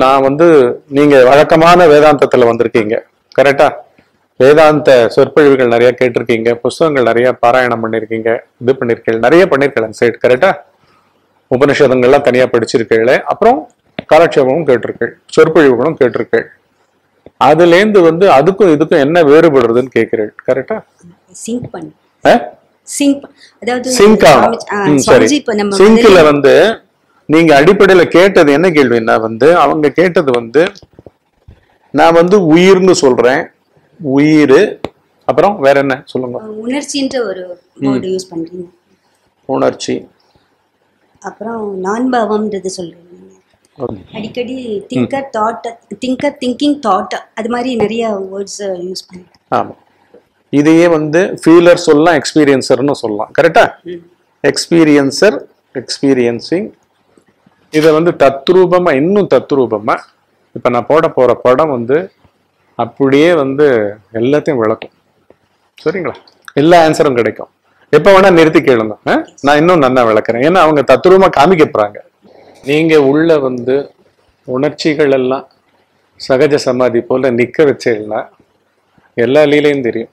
நான் வந்து நீங்க வழக்கமான வேதாந்தத்துல வந்திருக்கீங்க கரெக்டா வேதாந்த சொற்பொழிவுகள் நிறைய கேட்டிருக்கீங்க புஸ்தகங்கள் நிறைய பாராயணம் பண்ணிருக்கீங்க இது பண்ணிருக்கீங்க நிறைய பண்ணிருக்கீங்க சைட் கரெக்டா உபனிஷதங்கள்லாம் தனியா படிச்சிருக்கீங்களே அப்புறம் காலட்சேபமும் கேட்டிருக்கீள் சொற்பொழிவுகளும் கேட்டிருக்கீள் அதுலேருந்து வந்து அதுக்கும் இதுக்கும் என்ன வேறுபடுறதுன்னு கேட்கிறீள் கரெக்டா சிங்க் பண்ணு சிங்க் அதாவது சிங்க் சுவாமி- ஆ, ஆகும் ம், சரி சுவாமிஜி இப்ப நம்ம சிங்க்ல முதல்ல- வந்து நீங்க அடிப்படையில கேட்டது என்ன கேள்வின்னா வந்து அவங்க கேட்டது வந்து நான் வந்து உயிர்னு சொல்றேன் உயிர் அப்புறம் வேற என்ன சொல்லுங்க உணர்ச்சின்ற ஒரு வேர்டு யூஸ் பண்றீங்க உணர்ச்சி அப்புறம் நான்பாவம்ன்றது சொல்றீங்க அடிக்கடி thinker thought thinker thinking thought அது மாதிரி நிறைய வேர்ட்ஸ் யூஸ் பண்ணுறேன் ஆமா இதையே வந்து ஃபீலர் சொல்லலாம் எக்ஸ்பீரியன்சர்னு சொல்லலாம் கரெக்டா எக்ஸ்பீரியன்சர் எக்ஸ்பீரியன்சிங் இதை வந்து தத்ரூபமா இன்னும் தத்ரூபமா இப்ப நான் போட போற படம் வந்து அப்படியே வந்து எல்லாத்தையும் விளக்கும் சரிங்களா எல்லா ஆன்சரும் கிடைக்கும் எப்ப வேணா நிறுத்தி கேளுங்க ஆ? நான் இன்னும் நல்லா விளக்குறேன் ஏன்னா அவங்க தத்ரூபமா காமிக்க போறாங்க நீங்க உள்ள வந்து உணர்ச்சிகள் எல்லாம் சகஜ சமாதி போல நிக்க வச்சீங்கன்னா எல்லா லீலையும் தெரியும்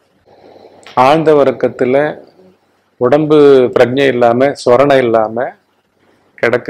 ஆழ்ந்த வர்க்கத்துல உடம்பு பிரஜை இல்லாம சொரணை இல்லாம கிடக்கு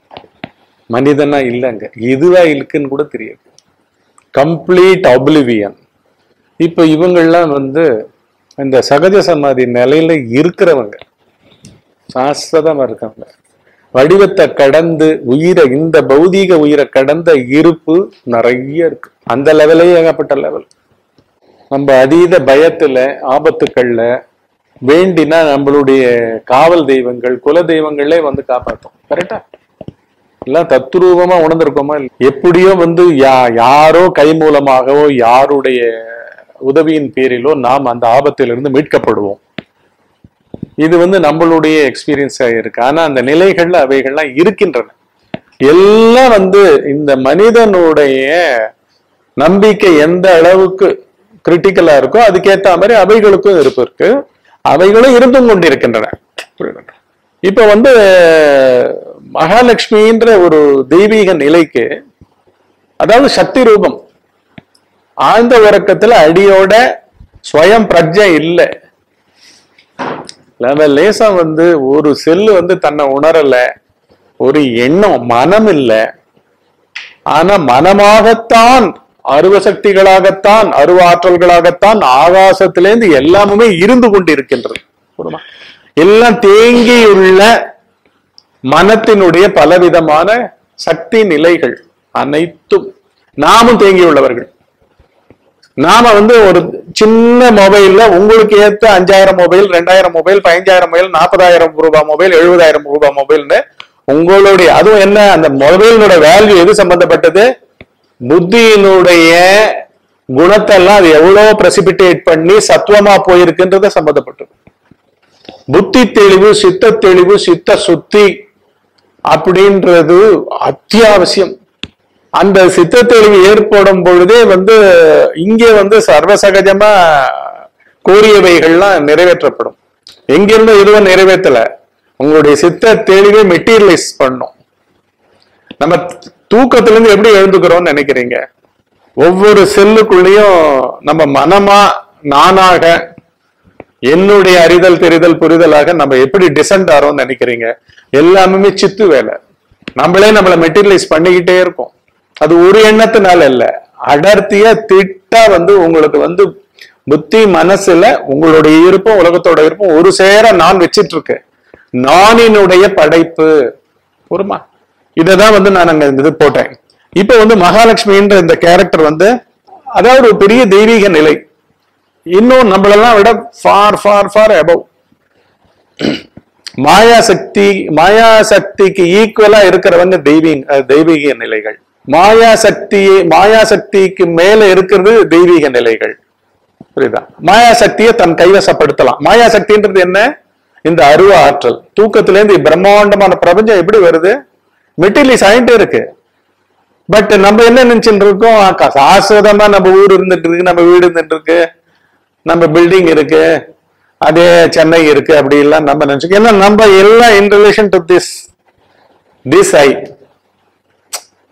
மனிதனா இல்லைங்க இதுவா இருக்குன்னு கூட தெரியாது கம்ப்ளீட் அப்ளிவியன் இப்ப இவங்கெல்லாம் வந்து இந்த சகஜ சமாதி நிலையில இருக்கிறவங்க சாஸ்வதமா இருக்காங்க வடிவத்தை கடந்து உயிரை இந்த பௌதீக உயிரை கடந்த இருப்பு நிறைய இருக்கு அந்த லெவலே ஏகப்பட்ட லெவல் நம்ம அதீத பயத்துல ஆபத்துக்கள்ல வேண்டினா நம்மளுடைய காவல் தெய்வங்கள் குல தெய்வங்களே வந்து காப்பாத்தும் கரெக்டா எல்லாம் தத்துரூபமா உணர்ந்திருக்கோமா இல்ல? எப்படியோ வந்து யா யாரோ கை மூலமாகவோ யாருடைய உதவியின் பேரிலோ நாம் அந்த ஆபத்திலிருந்து மீட்கப்படுவோம் இது வந்து நம்மளுடைய எக்ஸ்பீரியன்ஸா இருக்கு ஆனா அந்த நிலைகள்ல அவைகள்லாம் இருக்கின்றன எல்லாம் வந்து இந்த மனிதனுடைய நம்பிக்கை எந்த அளவுக்கு கிரிட்டிக்கலா இருக்கோ அதுக்கேத்த மாதிரி அவைகளுக்கும் இருப்பு இருக்கு அவைகளும் இருந்தும் கொண்டிருக்கின்றன புரியுதுங்களா? இப்ப வந்து மகாலட்சுமின்ற ஒரு தெய்வீக நிலைக்கு அதாவது சக்தி ரூபம் ஆழ்ந்த உறக்கத்துல அடியோட ஸ்வயம் பிரஜை இல்லை நம்ம லேசா வந்து ஒரு செல்லு வந்து தன்னை உணரல ஒரு எண்ணம் மனம் இல்லை ஆனா மனமாகத்தான் அருவ சக்திகளாகத்தான் அருவாற்றல்களாகத்தான் ஆகாசத்திலேருந்து எல்லாமுமே இருந்து கொண்டிருக்கின்றது புரியுமா? எல்லாம் தேங்கியுள்ள மனத்தினுடைய பலவிதமான சக்தி நிலைகள் அனைத்தும் நாமும் தேங்கியுள்ளவர்கள் நாம வந்து ஒரு சின்ன மொபைல்ல உங்களுக்கு ஏத்த அஞ்சாயிரம் மொபைல் ரெண்டாயிரம் மொபைல் பதினஞ்சாயிரம் மொபைல் நாற்பதாயிரம் ரூபாய் மொபைல் எழுபதாயிரம் ரூபாய் மொபைல்னு உங்களுடைய அதுவும் என்ன அந்த மொபைலினோட வேல்யூ எது சம்பந்தப்பட்டது புத்தியினுடைய குணத்தெல்லாம் அது எவ்வளவு பிரசிபிட்டேட் பண்ணி சத்துவமா போயிருக்குன்றத சம்பந்தப்பட்டது புத்தி தெளிவு சித்த தெளிவு சித்த சுத்தி அப்படின்றது அத்தியாவசியம் அந்த சித்த தெளிவு ஏற்படும் பொழுதே வந்து இங்கே வந்து சர்வசகஜமா கோரியவைகள்லாம் நிறைவேற்றப்படும் எங்கிருந்தும் எதுவும் நிறைவேற்றல உங்களுடைய சித்த தெளிவை மெட்டீரியலைஸ் பண்ணும் நம்ம தூக்கத்துல இருந்து எப்படி எழுந்துக்கிறோம்னு நினைக்கிறீங்க ஒவ்வொரு செல்லுக்குள்ளேயும் நம்ம மனமா நானாக என்னுடைய அறிதல் தெரிதல் புரிதலாக நம்ம எப்படி டிசென்ட் ஆறோம்னு நினைக்கிறீங்க எல்லாமே சித்து வேலை நம்மளே நம்மளை மெட்டீரியலைஸ் பண்ணிக்கிட்டே இருக்கோம் அது ஒரு எண்ணத்தினால இல்ல அடர்த்தியா திட்டா வந்து உங்களுக்கு வந்து புத்தி மனசுல உங்களுடைய இருப்பும் உலகத்தோட இருப்பும் ஒரு சேர நான் வச்சிட்டு இருக்கு நானினுடைய படைப்பு பொறுமா இததான் வந்து நான் அங்க இது போட்டேன் இப்ப வந்து மகாலட்சுமின்ற இந்த கேரக்டர் வந்து அதாவது ஒரு பெரிய தெய்வீக நிலை இன்னும் நம்மளெல்லாம் விட ஃபார் ஃபார் ஃபார் அபவ் மாயா சக்தி மாயா சக்திக்கு ஈக்குவலா இருக்கிறவங்க தெய்வீக தெய்வீக நிலைகள் மாயா சக்தி மாயா சக்திக்கு மேல இருக்கிறது தெய்வீக நிலைகள் புரியுதா மாயா சக்தியை தன் கைவசப்படுத்தலாம் மாயா சக்தின்றது என்ன இந்த அருவ ஆற்றல் தூக்கத்துல இருந்து பிரம்மாண்டமான பிரபஞ்சம் எப்படி வருது மெட்டீரியலைஸ் ஆயிட்டே இருக்கு பட் நம்ம என்ன நினைச்சுட்டு இருக்கோம் ஆ, சாஸ்வதமா நம்ம ஊர் இருந்துட்டு இருக்கு நம்ம வீடு இருந்துட்டு இருக்கு நம்ம பில்டிங் இருக்கு அதே சென்னை இருக்கு அப்படி எல்லாம் நம்ம நினைச்சுக்கோ ஏன்னா நம்ம எல்லாம் in relation to this this I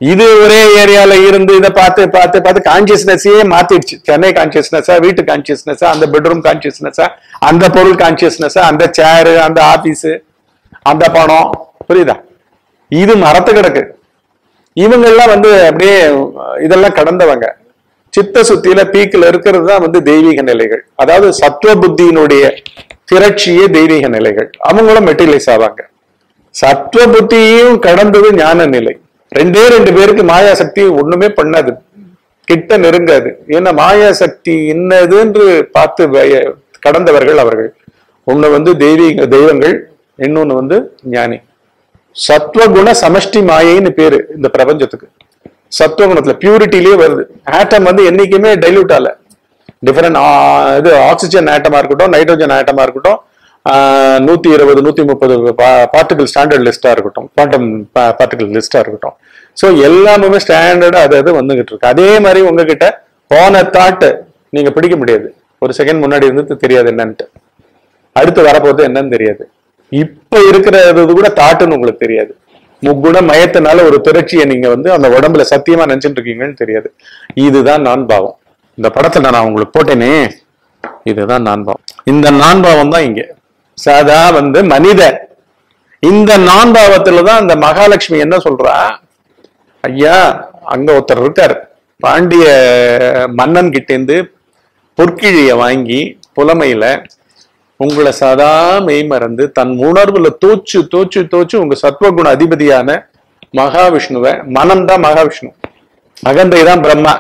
இது ஒரே ஏரியால இருந்து இதை பார்த்து பார்த்து பார்த்து கான்சியஸ்னஸையே மாத்திடுச்சு சென்னை கான்சியஸ்னஸா வீட்டு கான்சியஸ்னஸா அந்த பெட்ரூம் கான்சியஸ்னஸா அந்த பொருள் கான்சியஸ்னஸா அந்த சேரு அந்த ஆபீஸ் அந்த பணம் புரியுதா இது மரத்து கிடக்கு இவங்கெல்லாம் வந்து அப்படியே இதெல்லாம் கடந்தவங்க சித்த சுத்தியில பீக்கில் இருக்கிறது தான் வந்து தெய்வீக நிலைகள் அதாவது சத்துவ புத்தியினுடைய திரட்சியே தெய்வீக நிலைகள் அவங்களும் மெட்டீரியலைஸ் ஆவாங்க சத்துவ புத்தியையும் கடந்தது ஞான நிலை ரெண்டே ரெண்டு பேருக்கு மாயா சக்தி ஒண்ணுமே பண்ணாது கிட்ட நெருங்காது ஏன்னா மாயா சக்தி என்னதுன்னு பார்த்து வய- கடந்தவர்கள் அவர்கள் ஒண்ணு வந்து தெய்வீக தெய்வங்கள் இன்னொன்னு வந்து ஞானி சத்வகுண சமஷ்டி மாயைன்னு பேரு இந்த பிரபஞ்சத்துக்கு சத்வகுணத்துல பியூரிட்டிலேயே வருது ஆட்டம் வந்து என்னைக்குமே டைல்யூட் ஆகல டிஃபரெண்ட் இது ஆக்சிஜன் ஆட்டமா இருக்கட்டும் நைட்ரோஜன் ஆட்டமா இருக்கட்டும் ஆஹ் நூத்தி இருபது நூத்தி முப்பது பார்ட்டிகல் ஸ்டாண்டர்ட் லிஸ்டா இருக்கட்டும் குவாண்டம் பார்ட்டிகல் லிஸ்டா இருக்கட்டும் ஸோ எல்லாமே ஸ்டாண்டர்டா அது அது வந்துகிட்டு இருக்கு அதே மாதிரி உங்ககிட்ட போன தாட் நீங்க பிடிக்க முடியாது ஒரு செகண்ட் முன்னாடி இருந்து தெரியாது என்னன்ட்டு அடுத்து வரப்போறது என்னன்னு தெரியாது இப்ப இருக்கிறது கூட தாட்டுன்னு உங்களுக்கு தெரியாது முக்குண மயத்தினால ஒரு திரட்சியை நீங்க வந்து அந்த உடம்புல சத்தியமா நினைச்சிட்டு இருக்கீங்கன்னு தெரியாது இதுதான் நான் பாவம் இந்த படத்துல நான் உங்களுக்கு போட்டேனே இதுதான் நான் பாவம் இந்த நான் பாவம் தான் இங்க சாதா வந்து மனித இந்த நான் பாவத்துல தான் அந்த மகாலட்சுமி என்ன சொல்றா ஐயா அங்க ஒருத்தர் இருக்காரு பாண்டிய மன்னன் கிட்டேந்து பொற்கிழிய வாங்கி புலமையில உங்களை சதா மெய்மறந்து தன் உணர்வுல தோச்சு தோச்சு தோச்சு உங்க சத்வகுண அதிபதியான மகாவிஷ்ணுவை மனம் தான் மகாவிஷ்ணு அகந்தை தான் பிரம்மா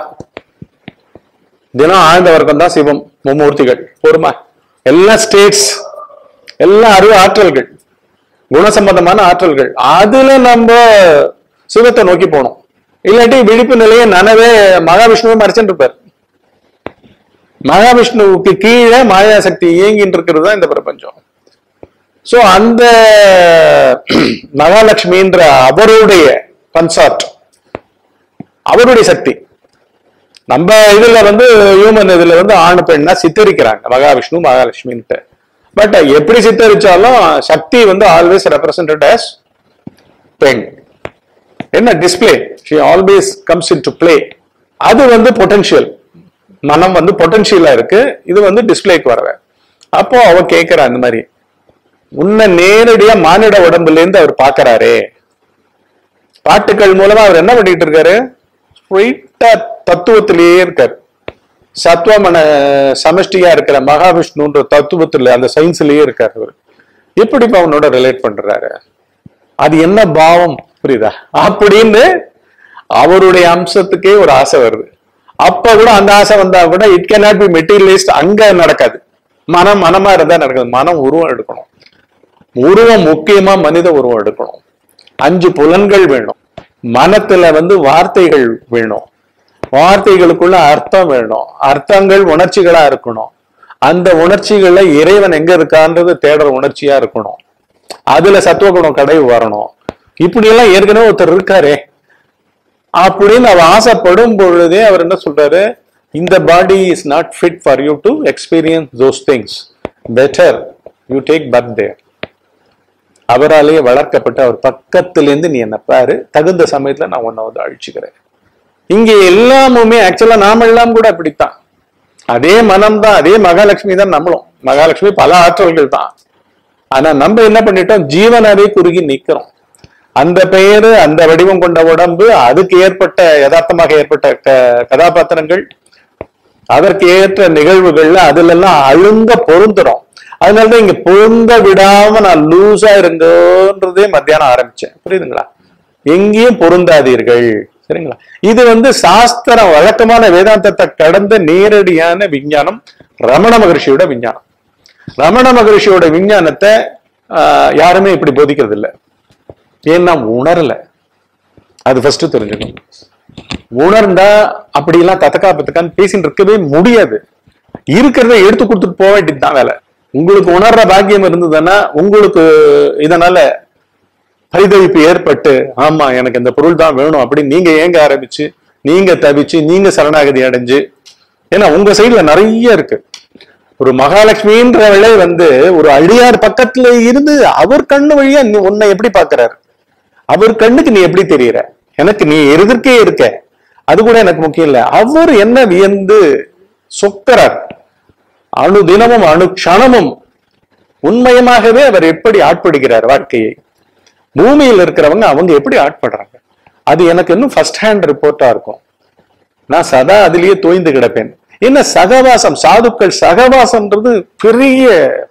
தினம் ஆழ்ந்த வர்க்கம் தான் சிவம் மும்மூர்த்திகள் பொறுமா எல்லா ஸ்டேட்ஸ் எல்லா அறிவு ஆற்றல்கள் குணசம்பந்தமான ஆற்றல்கள் அதுல நம்ம சிவத்தை நோக்கி போனோம் இல்லாட்டி விழிப்பு நிலையை நனவே மகாவிஷ்ணுவை மறைச்சுட்டு இருப்பார் மகாவிஷ்ணுவுக்கு கீழே மாயா சக்தி இயங்கிட்டு இருக்கிறது தான் இந்த பிரபஞ்சம் சோ அந்த மகாலட்சுமின்ற அவருடைய கன்சார்ட் அவருடைய சக்தி நம்ம இதுல வந்து ஹியூமன் இதுல வந்து ஆண் பெண்ணா சித்தரிக்கிறாங்க மகாவிஷ்ணு மகாலட்சுமின்ட்டு பட் எப்படி சித்தரிச்சாலும் சக்தி வந்து ஆல்வேஸ் ரெப்ரசன்டட் as பெண் என்ன display she always comes in to play அது வந்து பொட்டன்ஷியல் மனம் வந்து பொட்டன்ஷியலா இருக்கு இது வந்து டிஸ்பிளேக்கு வரவ அப்போ அவ கேட்கிறா இந்த மாதிரி உன்னை நேரடியா மானிட உடம்புல இருந்து அவர் பாக்குறாரே பாட்டுக்கள் மூலமா அவர் என்ன பண்ணிட்டு இருக்காரு ஸ்ட்ரெயிட்டா தத்துவத்திலேயே இருக்காரு சத்வமன சமஷ்டியா இருக்கிற மகாவிஷ்ணுன்ற தத்துவத்துல அந்த சயின்ஸ்லயே இருக்காரு அவர் எப்படி இப்ப அவனோட ரிலேட் பண்றாரு அது என்ன பாவம் புரியுதா அப்படின்னு அவருடைய அம்சத்துக்கே ஒரு ஆசை வருது அப்ப கூட அந்த ஆசை வந்தா கூட இட் கேனாட் பி மெட்டீரியலைஸ்ட் அங்க நடக்காது மனம் மனமா இருந்தா நடக்காது மனம் உருவம் எடுக்கணும் உருவம் முக்கியமா மனித உருவம் எடுக்கணும் அஞ்சு புலன்கள் வேணும் மனத்துல வந்து வார்த்தைகள் வேணும் வார்த்தைகளுக்குள்ள அர்த்தம் வேணும் அர்த்தங்கள் உணர்ச்சிகளா இருக்கணும் அந்த உணர்ச்சிகள்ல இறைவன் எங்க இருக்கான்றது தேடுற உணர்ச்சியா இருக்கணும் அதுல சத்துவகுணம் கடை வரணும் இப்படி எல்லாம் ஏற்கனவே ஒருத்தர் இருக்காரே அப்படின்னு அவ ஆசைப்படும் பொழுதே அவர் என்ன சொல்றாரு இந்த body is not fit for you to experience those things better you take birth there அவராலேயே வளர்க்கப்பட்ட அவர் பக்கத்திலேருந்து நீ என்ன பாரு தகுந்த சமயத்துல நான் உன்னை வந்து அழிச்சுக்கிறேன் இங்க எல்லாமுமே ஆக்சுவலா நாம எல்லாம் கூட அப்படித்தான் அதே மனம் தான் அதே மகாலட்சுமி தான் நம்மளும் மகாலட்சுமி பல ஆற்றல்கள் தான் ஆனா நம்ம என்ன பண்ணிட்டோம் ஜீவனாவே குறுகி நிக்கிறோம் அந்த பெயரு அந்த வடிவம் கொண்ட உடம்பு அதுக்கு ஏற்பட்ட யதார்த்தமாக ஏற்பட்ட க- கதாபாத்திரங்கள் அதற்கு ஏற்ற நிகழ்வுகள்ல அதுல எல்லாம் அழுந்த பொருந்துறோம் அதனாலதான் இங்க பொருந்த விடாம நான் லூசா இருங்கன்றதே மத்தியானம் ஆரம்பிச்சேன் புரியுதுங்களா எங்கேயும் பொருந்தாதீர்கள் சரிங்களா இது வந்து சாஸ்திரம் வழக்கமான வேதாந்தத்தை கடந்த நேரடியான விஞ்ஞானம் ரமண மகரிஷியோட விஞ்ஞானம் ரமண மகரிஷியோட விஞ்ஞானத்தை ஆஹ், யாருமே இப்படி போதிக்கிறது இல்லை ஏன்னா உணரல அது ஃபர்ஸ்ட் தெரிஞ்சுக்கணும் உணர்ந்தா அப்படிலாம் தத்தக்கா பத்தக்கான்னு பேசிட்டு இருக்கவே முடியாது இருக்கிறத எடுத்து கொடுத்துட்டு போக வேண்டியதுதான் வேலை உங்களுக்கு உணர்ற பாக்கியம் இருந்ததுன்னா உங்களுக்கு இதனால பரிதவிப்பு ஏற்பட்டு ஆமா எனக்கு இந்த பொருள் தான் வேணும் அப்படின்னு நீங்க ஏங்க ஆரம்பிச்சு நீங்க தவிச்சு நீங்க சரணாகதி அடைஞ்சு ஏன்னா உங்க சைடுல நிறைய இருக்கு ஒரு மகாலட்சுமின்றவளே வந்து ஒரு அழியார் பக்கத்துல இருந்து அவர் கண்ணு வழியா நீ உன்னை எப்படி பாக்குறாரு அவர் கண்ணுக்கு நீ எப்படி தெரியற எனக்கு நீ எதிர்க்கே இருக்க அது கூட எனக்கு முக்கியம் இல்ல அவர் என்ன வியந்து சொக்கரார் அணு தினமும் அணு க்ஷணமும் உண்மயமாகவே அவர் எப்படி ஆட்படுகிறார் வாழ்க்கையை பூமியில் இருக்கிறவங்க அவங்க எப்படி ஆட்படுறாங்க அது எனக்கு இன்னும் ஃபர்ஸ்ட் ஹேண்ட் ரிப்போர்ட்டா இருக்கும் நான் சதா அதிலேயே தோய்ந்து கிடப்பேன் என்ன சகவாசம் சாதுக்கள் சகவாசம்ன்றது பெரிய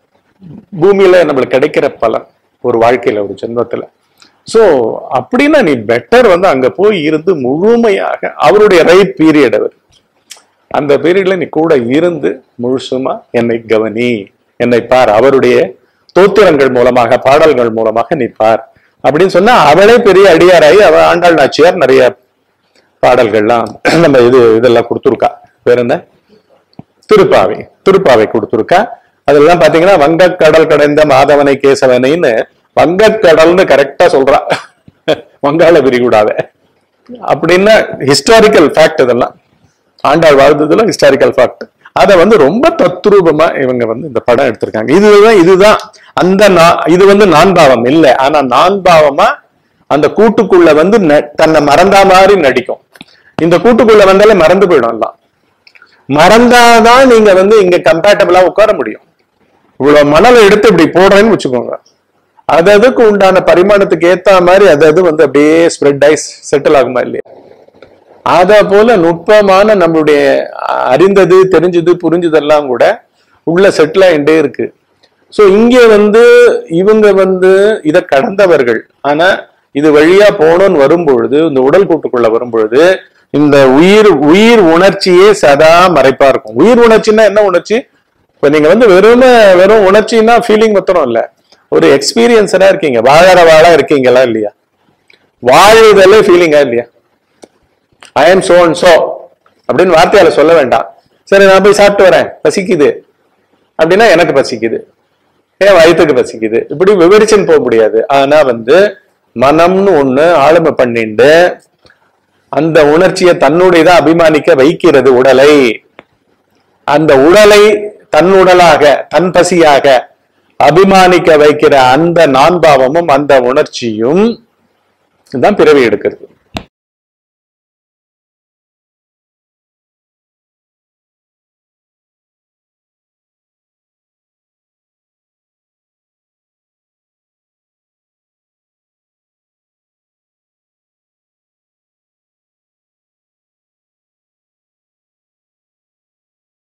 பூமியில நம்மளுக்கு கிடைக்கிற பலன் ஒரு வாழ்க்கையில ஒரு ஜென்மத்துல சோ அப்படின்னா நீ பெட்டர் வந்து அங்க போய் இருந்து முழுமையாக அவருடைய ரைட் பீரியட் அவர் அந்த பீரியட்ல நீ கூட இருந்து முழுசுமா என்னை கவனி என்னை பார் அவருடைய தோத்திரங்கள் மூலமாக பாடல்கள் மூலமாக நீ பார் அப்படின்னு சொன்னா அவளே பெரிய அடியாராகி அவ ஆண்டாள் நாச்சியார் நிறைய பாடல்கள்லாம் நம்ம இது இதெல்லாம் கொடுத்துருக்கா வேற என்ன திருப்பாவை திருப்பாவை கொடுத்துருக்கா அதெல்லாம் பாத்தீங்கன்னா வங்கக்கடல் கடைந்த மாதவனை கேசவனைன்னு வங்கக்கடல்னு கரெக்டா சொல்றா வங்காள விரிகுடாவை அப்படின்னா ஹிஸ்டாரிக்கல் ஃபேக்ட் இதெல்லாம் ஆண்டாள் வாழ்ந்ததுல ஹிஸ்டாரிக்கல் ஃபேக்ட் அதை வந்து ரொம்ப தத்ரூபமா இவங்க வந்து இந்த படம் எடுத்திருக்காங்க இதுதான் இதுதான் அந்த நா- இது வந்து நான்பாவம் இல்ல ஆனா நான்பாவமா அந்த கூட்டுக்குள்ள வந்து ந- தன்னை மறந்தா மாதிரி நடிக்கும் இந்த கூட்டுக்குள்ள வந்தாலே மறந்து போயிடும் எல்லாம் மறந்தாதான் நீங்க வந்து இங்க கம்பேட்டபிளா உட்கார முடியும் இவ்வளவு மணலை எடுத்து இப்படி போடுறேன்னு வச்சுக்கோங்க அது அதுக்கு உண்டான பரிமாணத்துக்கு ஏத்த மாதிரி அது அது வந்து அப்படியே ஸ்ப்ரெட் ஆகி செட்டில் ஆகுமா இல்லையா அத போல நுட்பமான நம்மளுடைய அறிந்தது தெரிஞ்சது புரிஞ்சதெல்லாம் கூட உள்ள செட்டில் ஆகிட்டே இருக்கு சோ இங்க வந்து இவங்க வந்து இத கடந்தவர்கள் ஆனா இது வழியா போகணும்னு வரும்பொழுது இந்த உடல் கூட்டுக்குள்ள வரும்பொழுது இந்த உயிர் உயிர் உணர்ச்சியே சதா மறைப்பா இருக்கும் உயிர் உணர்ச்சின்னா என்ன உணர்ச்சி இப்ப நீங்க வந்து வெறும் வெறும் உணர்ச்சின்னா ஃபீலிங் மாத்திரம் இல்ல ஒரு எக்ஸ்பீரியன்ஸரா இருக்கீங்க வாழற வாழ இருக்கீங்களா இல்லையா வாழுதலே ஃபீலிங்கா இல்லையா I am so and so அப்படின்னு வார்த்தையால சொல்ல வேண்டாம் சரி நான் போய் சாப்பிட்டு வரேன் பசிக்குது அப்படின்னா எனக்கு பசிக்குது என் வயிற்றுக்கு பசிக்குது இப்படி விவரிச்சுன்னு போக முடியாது ஆனா வந்து மனம்னு ஒண்ணு ஆளுமை பண்ணிண்டு அந்த உணர்ச்சியை தன்னுடையதா அபிமானிக்க வைக்கிறது உடலை அந்த உடலை தன் உடலாக தன் பசியாக அபிமானிக்க வைக்கிற அந்த நான்பாவமும் அந்த உணர்ச்சியும் தான் பிறவி எடுக்கிறது